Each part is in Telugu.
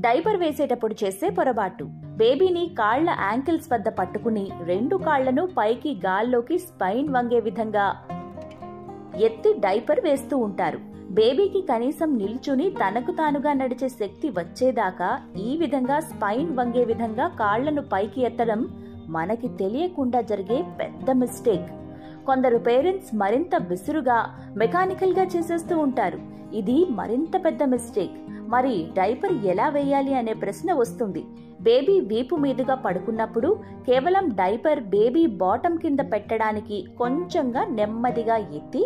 డైపర్ వేసేటప్పుడు చేసే పొరపాటు బేబీని కాళ్ల యాంకిల్స్ వద్ద పట్టుకుని రెండు కాళ్లను పైకి గాల్లోకి స్పైన్ వంగే విధంగా ఎత్తి డైపర్ వేస్తూ ఉంటారు బేబీకి కనీసం నిల్చుని తనకు తానుగా నడిచే శక్తి వచ్చేదాకా ఈ విధంగా స్పైన్ వంగే విధంగా కాళ్లను పైకి ఎత్తడం మనకి తెలియకుండా జరిగే పెద్ద మిస్టేక్ కొందరు పేరెంట్స్ మరింత విసురుగా మెకానికల్ గా చేసేస్తూ ఉంటారు ఇది మరింత పెద్ద మిస్టేక్ మరి డైపర్ ఎలా వేయాలి అనే ప్రశ్న వస్తుంది బేబీ వీపు మీదుగా పడుకున్నప్పుడు కేవలం డైపర్ బేబీ బాటం కింద పెట్టడానికి కొంచెంగా నెమ్మదిగా ఎత్తి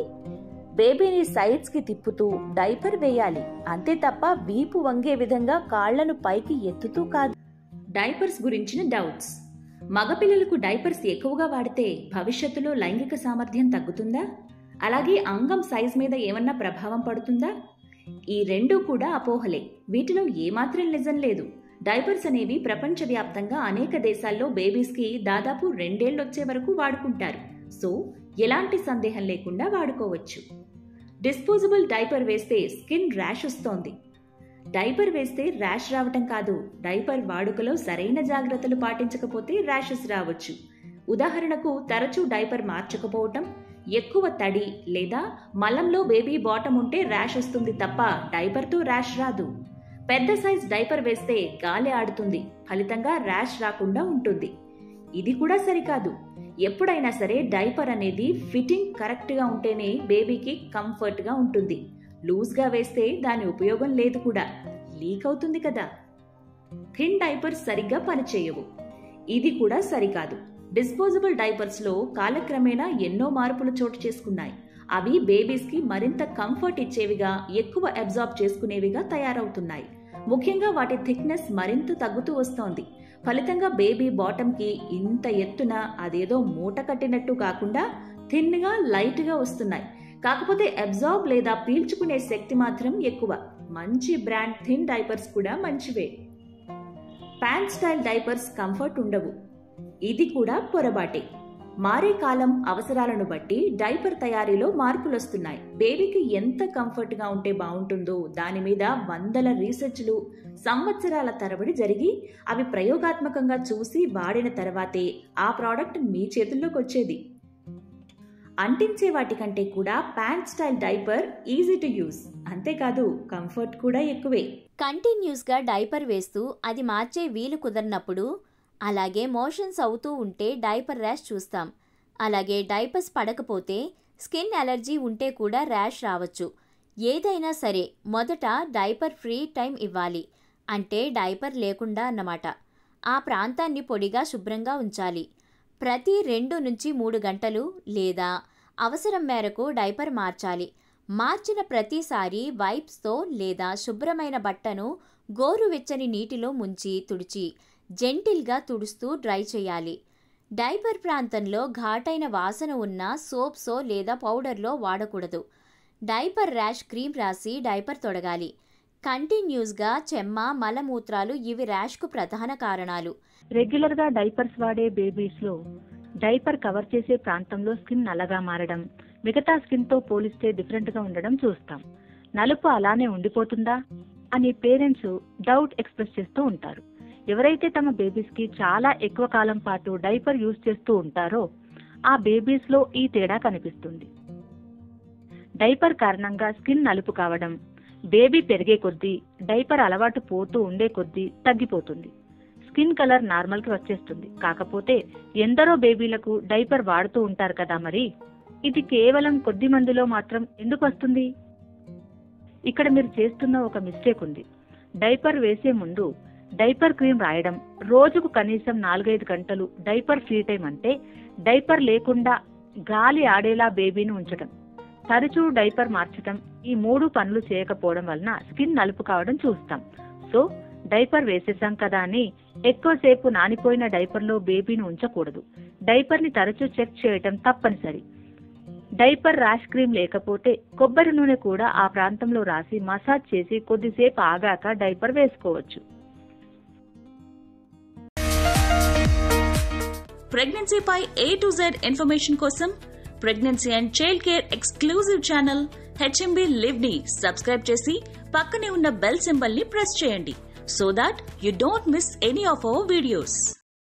బేబీని సైడ్స్ కి తిప్పుతూ డైపర్ వేయాలి అంతే తప్ప వీపు వంగే విధంగా కాళ్లను పైకి ఎత్తుతూ కాదు డైపర్స్ గురించిన డౌట్స్ మగపిల్లలకు డైపర్స్ ఎక్కువగా వాడితే భవిష్యత్తులో లైంగిక సామర్థ్యం తగ్గుతుందా అలాగే అంగం సైజ్ మీద ఏమన్నా ప్రభావం పడుతుందా ఈ రెండూ కూడా అపోహలే వీటిలో ఏమాత్రం నిజం లేదు డైపర్స్ అనేవి ప్రపంచవ్యాప్తంగా అనేక దేశాల్లో బేబీస్కి దాదాపు రెండేళ్లొచ్చే వరకు వాడుకుంటారు సో ఎలాంటి సందేహం లేకుండా వాడుకోవచ్చు డిస్పోజబుల్ డైపర్ వేస్తే స్కిన్ ర్యాష్ వస్తోంది డైపర్ వేస్తే ర్యాష్ రావటం కాదు డైపర్ వాడుకలో సరైన జాగ్రత్తలు పాటించకపోతే ర్యాషెస్ రావచ్చు ఉదాహరణకు తరచూ డైపర్ మార్చకపోవటం ఎక్కువ తడి లేదా మలంలో బేబీ బాటం ఉంటే ర్యాష్ వస్తుంది తప్ప డైపర్తో ర్యాష్ రాదు పెద్ద సైజ్ డైపర్ వేస్తే గాలి ఆడుతుంది ఫలితంగా ర్యాష్ రాకుండా ఉంటుంది ఇది కూడా సరికాదు ఎప్పుడైనా సరే డైపర్ అనేది ఫిట్టింగ్ కరెక్ట్గా ఉంటేనే బేబీకి కంఫర్ట్గా ఉంటుంది లూజ్గా వేస్తే దాని ఉపయోగం లేదు కూడా లీక్ అవుతుంది కదా థిన్ డైపర్స్ సరిగ్గా పనిచేయవు ఇది కూడా సరికాదు డిస్పోజబుల్ డైపర్స్లో కాలక్రమేణా ఎన్నో మార్పులు చోటు చేసుకున్నాయి అవి బేబీస్కి మరింత కంఫర్ట్ ఇచ్చేవిగా ఎక్కువ అబ్జార్బ్ చేసుకునేవిగా తయారవుతున్నాయి ముఖ్యంగా వాటి థిక్నెస్ మరింత తగ్గుతూ వస్తోంది ఫలితంగా బేబీ బాటంకి ఇంత ఎత్తున అదేదో మూట కట్టినట్టు కాకుండా థిన్గా లైట్గా వస్తున్నాయి కాకపోతే అబ్జార్బ్ లేదా పీల్చుకునే శక్తి మాత్రం ఎక్కువ మంచి బ్రాండ్ థిన్ డైపర్స్ కూడా మంచివే ప్యాంట్ స్టైల్ డైపర్స్ కంఫర్ట్ ఉండవు ఇది కూడా పొరబాటే మారే కాలం అవసరాలను బట్టి డైపర్ తయారీలో మార్పులొస్తున్నాయి బేబీకి ఎంత కంఫర్ట్గా ఉంటే బాగుంటుందో దాని మీద వందల రీసెర్చ్లు సంవత్సరాల తరబడి జరిగి అవి ప్రయోగాత్మకంగా చూసి వాడిన తర్వాతే ఆ ప్రోడక్ట్ మీ చేతుల్లోకి వచ్చేది అంటించే వాటికంటే కూడా pant style diaper easy to use అంతేకాదు కంఫర్ట్ కూడా ఎక్కువే కంటిన్యూస్గా డైపర్ వేస్తూ అది మార్చే వీలు కుదరినప్పుడు అలాగే మోషన్స్ అవుతూ ఉంటే డైపర్ ర్యాష్ చూస్తాం అలాగే డైపర్స్ పడకపోతే స్కిన్ అలర్జీ ఉంటే కూడా ర్యాష్ రావచ్చు ఏదైనా సరే మొదట డైపర్ ఫ్రీ టైం ఇవ్వాలి అంటే డైపర్ లేకుండా అన్నమాట ఆ ప్రాంతాన్ని పొడిగా శుభ్రంగా ఉంచాలి ప్రతి రెండు నుంచి మూడు గంటలు లేదా అవసరం మేరకు డైపర్ మార్చాలి మార్చిన ప్రతిసారి వైప్స్తో లేదా శుభ్రమైన బట్టను గోరువెచ్చని నీటిలో ముంచి తుడిచి జెంటిల్గా తుడుస్తూ డ్రై చేయాలి డైపర్ ప్రాంతంలో ఘాటైన వాసన ఉన్న సోప్సో లేదా పౌడర్లో వాడకూడదు డైపర్ ర్యాష్ క్రీమ్ రాసి డైపర్ తొడగాలి కంటిన్యూస్గా చెమ్మ మలమూత్రాలు ఇవి ర్యాష్కు ప్రధాన కారణాలు రెగ్యులర్ గా డైపర్స్ వాడే బేబీస్ లో డైపర్ కవర్ చేసే ప్రాంతంలో స్కిన్ నల్లగా మారడం మిగతా స్కిన్ తో పోలిస్తే డిఫరెంట్ గా ఉండడం చూస్తాం నలుపు అలానే ఉండిపోతుందా అని పేరెంట్స్ డౌట్ ఎక్స్ప్రెస్ చేస్తూ ఉంటారు ఎవరైతే తమ బేబీస్ కి చాలా ఎక్కువ కాలం పాటు డైపర్ యూజ్ చేస్తూ ఉంటారో ఆ బేబీస్ లో ఈ తేడా కనిపిస్తుంది డైపర్ కారణంగా స్కిన్ నలుపు కావడం బేబీ పెరిగే కొద్దీ డైపర్ అలవాటు పోతూ ఉండే కొద్దీ తగ్గిపోతుంది స్కిన్ కలర్ నార్మల్ కి వచ్చేస్తుంది కాకపోతే ఎందరో బేబీలకు డైపర్ వాడుతూ ఉంటారు కదా మరి ఇది కేవలం కొద్ది మందిలో మాత్రం ఎందుకు వస్తుంది ఇక్కడ మీరు చేస్తున్న ఒక మిస్టేక్ ఉంది డైపర్ వేసే ముందు డైపర్ క్రీమ్ రాయడం రోజుకు కనీసం నాలుగైదు గంటలు డైపర్ ఫ్రీ టైం అంటే డైపర్ లేకుండా గాలి ఆడేలా బేబీని ఉంచడం తరచూ డైపర్ మార్చడం ఈ మూడు పనులు చేయకపోవడం వలన స్కిన్ నలుపు కావడం చూస్తాం సో డైపర్ వేసేసాం కదా అని ఎక్కువసేపు నానిపోయిన డైపర్లో బేబీని ఉంచకూడదు డైపర్ని తరచూ చెక్ చేయటం తప్పనిసరి డైపర్ ర్యాష్ క్రీమ్ లేకపోతే కొబ్బరి నూనె కూడా ఆ ప్రాంతంలో రాసి మసాజ్ చేసి కొద్దిసేపు ఆగాక డైపర్ వేసుకోవచ్చు ప్రెగ్నెన్సీపై ఏ టు జెడ్ ఇన్ఫర్మేషన్ కోసం pregnancy and child care exclusive channel HMB live ని సబ్స్క్రైబ్ చేసి పక్కనే ఉన్న బెల్ సింబల్ ని ప్రెస్ చేయండి so that you don't miss any of our videos.